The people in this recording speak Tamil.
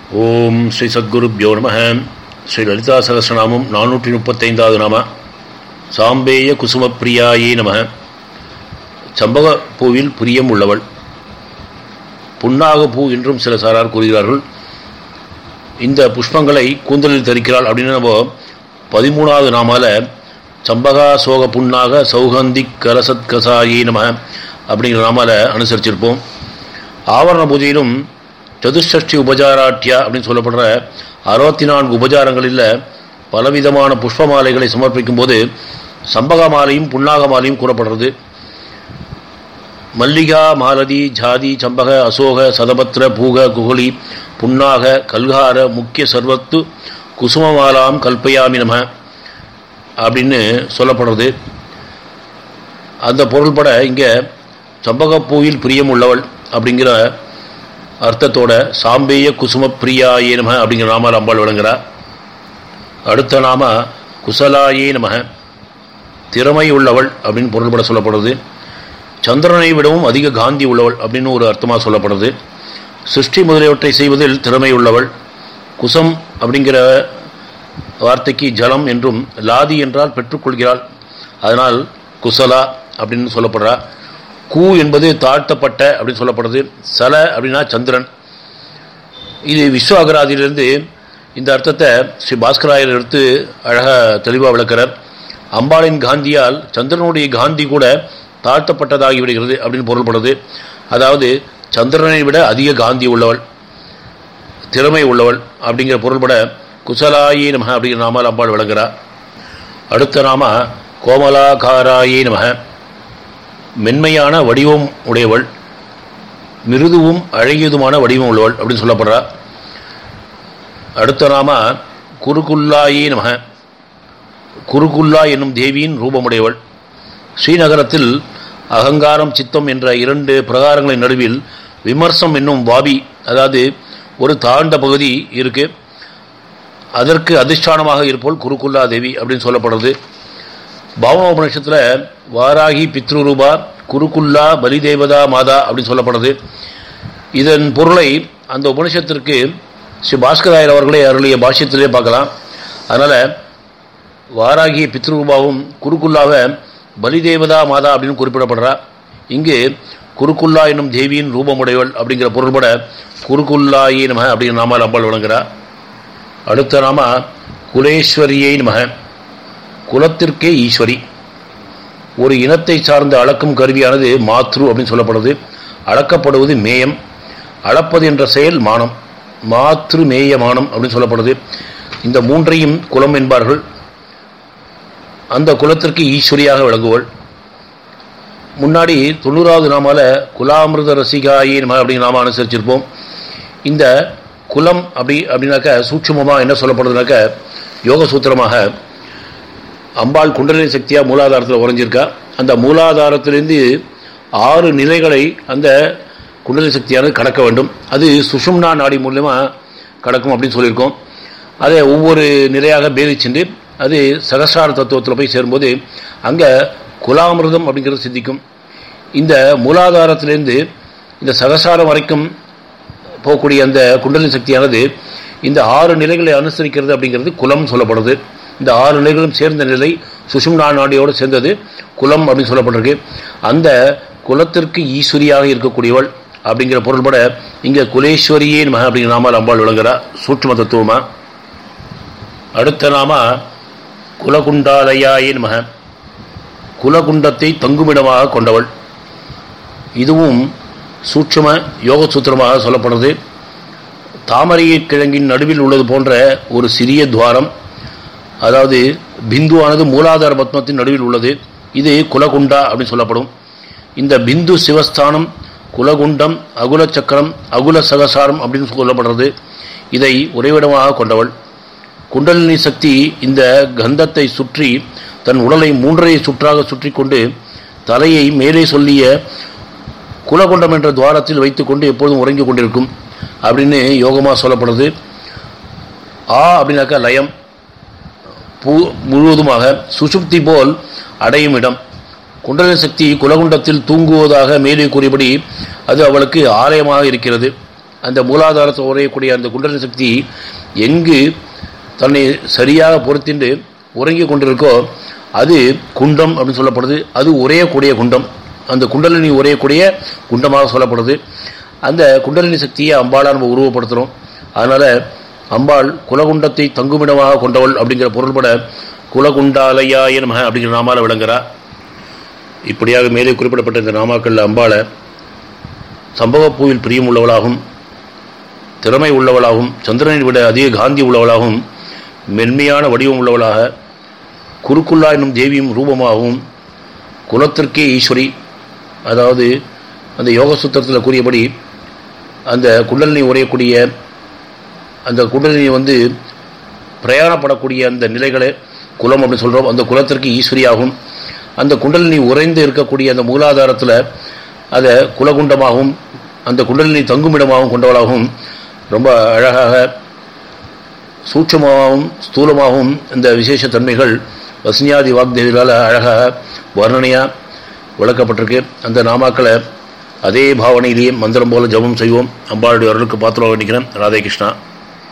ஓம் ஸ்ரீ சத்குருப்யோ நம ஸ்ரீ லலிதா சகசிரநாமம் நானூற்றி முப்பத்தைந்தாவது நாம சாம்பேய குசுமப்பிரியாயே நம சம்பக பூவில் பிரியம் உள்ளவள் புன்னாக பூ என்றும் சில சாரார் கூறுகிறார்கள் இந்த புஷ்பங்களை கூந்தலில் தரிக்கிறாள் அப்படின்னு நம்ம பதிமூணாவது நாமால சம்பகா சோக புன்னாக சௌகந்தி கலசத் கசாயி நம அப்படிங்கிற நாமால அனுசரிச்சிருப்போம் ஆவரண பூஜையிலும் சதுஷ்டி உபசாராட்டியா அப்படின்னு சொல்லப்படுற அறுபத்தி நான்கு உபசாரங்களில் பலவிதமான புஷ்ப மாலைகளை சமர்ப்பிக்கும் போது சம்பக மாலையும் புன்னாக மாலையும் கூறப்படுறது மல்லிகா மாலதி ஜாதி சம்பக அசோக சதபத்ர பூக குகுலி புன்னாக கல்கார முக்கிய சர்வத்து குசுமமாலாம் கல்பயாமி நம அப்படின்னு சொல்லப்படுறது அந்த பொருள்பட இங்கே சம்பகப்பூவில் பிரியம் உள்ளவள் அப்படிங்கிற அர்த்தத்தோட சாம்பேய குசும பிரியாயே நம அப்படிங்கிற நாமால் அம்பாள் விளங்குறா அடுத்த நாம குசலாயே நம திறமை உள்ளவள் அப்படின்னு பொருள்பட சொல்லப்படுறது சந்திரனை விடவும் அதிக காந்தி உள்ளவள் அப்படின்னு ஒரு அர்த்தமாக சொல்லப்படுறது சிருஷ்டி முதலியவற்றை செய்வதில் திறமை உள்ளவள் குசம் அப்படிங்கிற வார்த்தைக்கு ஜலம் என்றும் லாதி என்றால் பெற்றுக்கொள்கிறாள் அதனால் குசலா அப்படின்னு சொல்லப்படுறா கூ என்பது தாழ்த்தப்பட்ட அப்படின்னு சொல்லப்படுது சல அப்படின்னா சந்திரன் இது விஸ்வ அகராதியிலிருந்து இந்த அர்த்தத்தை ஸ்ரீ பாஸ்கராயர் எடுத்து அழகாக தெளிவாக விளக்கிறார் அம்பாளின் காந்தியால் சந்திரனுடைய காந்தி கூட தாழ்த்தப்பட்டதாகி விடுகிறது அப்படின்னு பொருள்படுது அதாவது சந்திரனை விட அதிக காந்தி உள்ளவள் திறமை உள்ளவள் அப்படிங்கிற பொருள்பட குசலாயி நம அப்படிங்கிற நாமால் அம்பாள் விளங்குறார் அடுத்த நாம கோமலாகாராயே நம மென்மையான வடிவம் உடையவள் மிருதுவும் அழகியதுமான வடிவம் உள்ளவள் அப்படின்னு சொல்லப்படுறா அடுத்த நாம குருகுல்லாயே நம குருகுல்லா என்னும் தேவியின் ரூபமுடையவள் ஸ்ரீநகரத்தில் அகங்காரம் சித்தம் என்ற இரண்டு பிரகாரங்களின் நடுவில் விமர்சம் என்னும் வாபி அதாவது ஒரு தாழ்ந்த பகுதி இருக்கு அதற்கு அதிஷ்டானமாக இருப்போல் குருகுல்லா தேவி அப்படின்னு சொல்லப்படுறது பாவன உபநிஷத்தில் வாராகி பித்ருரூபா குருகுல்லா பலிதேவதா மாதா அப்படின்னு சொல்லப்படுது இதன் பொருளை அந்த உபனிஷத்திற்கு ஸ்ரீ பாஸ்கராயர் அவர்களே அருளிய பாஷ்யத்திலே பார்க்கலாம் அதனால் வாராகி பித்ருரூபாவும் குருகுல்லாவை பலிதேவதா மாதா அப்படின்னு குறிப்பிடப்படுறா இங்கு குருக்குல்லா என்னும் தேவியின் ரூபமுடையவள் அப்படிங்கிற பொருள்பட குருக்குல்லாயே நம அப்படிங்கிற நாமால் அம்பாள் வழங்குறா அடுத்த நாம குலேஸ்வரியை நம குலத்திற்கே ஈஸ்வரி ஒரு இனத்தை சார்ந்த அளக்கும் கருவியானது மாத்ரு அப்படின்னு சொல்லப்படுது அளக்கப்படுவது மேயம் அளப்பது என்ற செயல் மானம் மாத்ரு மேய மானம் அப்படின்னு சொல்லப்படுது இந்த மூன்றையும் குலம் என்பார்கள் அந்த குலத்திற்கு ஈஸ்வரியாக விளங்குவள் முன்னாடி தொண்ணூறாவது நாமால குலாமிருத ரசிகாயி நம்ம அப்படிங்கிற நாம அனுசரிச்சிருப்போம் இந்த குலம் அப்படி அப்படின்னாக்க சூட்சமமாக என்ன சொல்லப்படுதுனாக்க யோக சூத்திரமாக அம்பாள் குண்டலினி சக்தியாக மூலாதாரத்தில் உறைஞ்சிருக்கா அந்த மூலாதாரத்திலிருந்து ஆறு நிலைகளை அந்த குண்டலினி சக்தியானது கடக்க வேண்டும் அது சுஷும்னா நாடி மூலியமாக கடக்கும் அப்படின்னு சொல்லியிருக்கோம் அதை ஒவ்வொரு நிலையாக பேதிச்சுண்டு அது சகசார தத்துவத்தில் போய் சேரும்போது அங்கே குலாமிருதம் அப்படிங்கிறது சித்திக்கும் இந்த மூலாதாரத்திலிருந்து இந்த சகசாரம் வரைக்கும் போகக்கூடிய அந்த குண்டலின் சக்தியானது இந்த ஆறு நிலைகளை அனுசரிக்கிறது அப்படிங்கிறது குலம் சொல்லப்படுது இந்த ஆறு நிலைகளும் சேர்ந்த நிலை சுஷும்னா நாடியோடு சேர்ந்தது குலம் அப்படின்னு சொல்லப்பட்டிருக்கு அந்த குலத்திற்கு ஈஸ்வரியாக இருக்கக்கூடியவள் அப்படிங்கிற பொருள்பட இங்கே குலேஸ்வரியே நம அப்படிங்கிற நாமால் அம்பாள் விளங்குறா சூட்சம தத்துவமா அடுத்த நாம குலகுண்டாலயாயே நம குலகுண்டத்தை தங்குமிடமாக கொண்டவள் இதுவும் சூட்சம யோக சூத்திரமாக சொல்லப்படுறது தாமரையை கிழங்கின் நடுவில் உள்ளது போன்ற ஒரு சிறிய துவாரம் அதாவது பிந்துவானது மூலாதார பத்மத்தின் நடுவில் உள்ளது இது குலகுண்டா அப்படின்னு சொல்லப்படும் இந்த பிந்து சிவஸ்தானம் குலகுண்டம் அகுல சக்கரம் அகுல சகசாரம் அப்படின்னு சொல்லப்படுறது இதை உறைவிடமாக கொண்டவள் குண்டலினி சக்தி இந்த கந்தத்தை சுற்றி தன் உடலை மூன்றரை சுற்றாக சுற்றி கொண்டு தலையை மேலே சொல்லிய குலகுண்டம் என்ற துவாரத்தில் வைத்துக்கொண்டு எப்பொழுதும் உறங்கி கொண்டிருக்கும் அப்படின்னு யோகமாக சொல்லப்படுது ஆ அப்படின்னாக்கா லயம் பூ முழுவதுமாக சுசுப்தி போல் அடையும் இடம் குண்டலினி சக்தி குலகுண்டத்தில் தூங்குவதாக மேலே கூறியபடி அது அவளுக்கு ஆலயமாக இருக்கிறது அந்த மூலாதாரத்தை உரையக்கூடிய அந்த குண்டலினி சக்தி எங்கு தன்னை சரியாக பொறுத்தின்று உறங்கி கொண்டிருக்கோ அது குண்டம் அப்படின்னு சொல்லப்படுது அது உரையக்கூடிய குண்டம் அந்த குண்டலினி உரையக்கூடிய குண்டமாக சொல்லப்படுது அந்த குண்டலினி சக்தியை அம்பாளாக நம்ம உருவப்படுத்துகிறோம் அதனால் அம்பாள் குலகுண்டத்தை தங்குமிடமாக கொண்டவள் அப்படிங்கிற பொருள்பட குலகுண்டாலயாய நம அப்படிங்கிற நாமால விளங்குறா இப்படியாக மேலே குறிப்பிடப்பட்ட இந்த நாமாக்களில் அம்பாளை சம்பவப்பூவில் பிரியம் உள்ளவளாகவும் திறமை உள்ளவளாகவும் சந்திரனை விட அதிக காந்தி உள்ளவளாகவும் மென்மையான வடிவம் உள்ளவளாக குறுக்குள்ளா என்னும் தேவியும் ரூபமாகவும் குலத்திற்கே ஈஸ்வரி அதாவது அந்த யோக சுத்திரத்தில் கூறியபடி அந்த குண்டலினி உரையக்கூடிய அந்த குண்டலினி வந்து பிரயாணப்படக்கூடிய அந்த நிலைகளை குலம் அப்படின்னு சொல்கிறோம் அந்த குலத்திற்கு ஈஸ்வரியாகும் அந்த குண்டலினி உறைந்து இருக்கக்கூடிய அந்த மூலாதாரத்தில் அதை குலகுண்டமாகவும் அந்த குண்டலினி தங்குமிடமாகவும் கொண்டவளாகவும் ரொம்ப அழகாக சூட்சமாகவும் ஸ்தூலமாகவும் இந்த விசேஷ தன்மைகள் வசனியாதி வாக்தேவிகளால் அழகாக வர்ணனையாக விளக்கப்பட்டிருக்கு அந்த நாமாக்களை அதே பாவனையிலேயே மந்திரம் போல ஜபம் செய்வோம் அம்பாளுடைய அருளுக்கு பாத்திரம் வேண்டிக்கிறேன் ராதே கிருஷ்ணா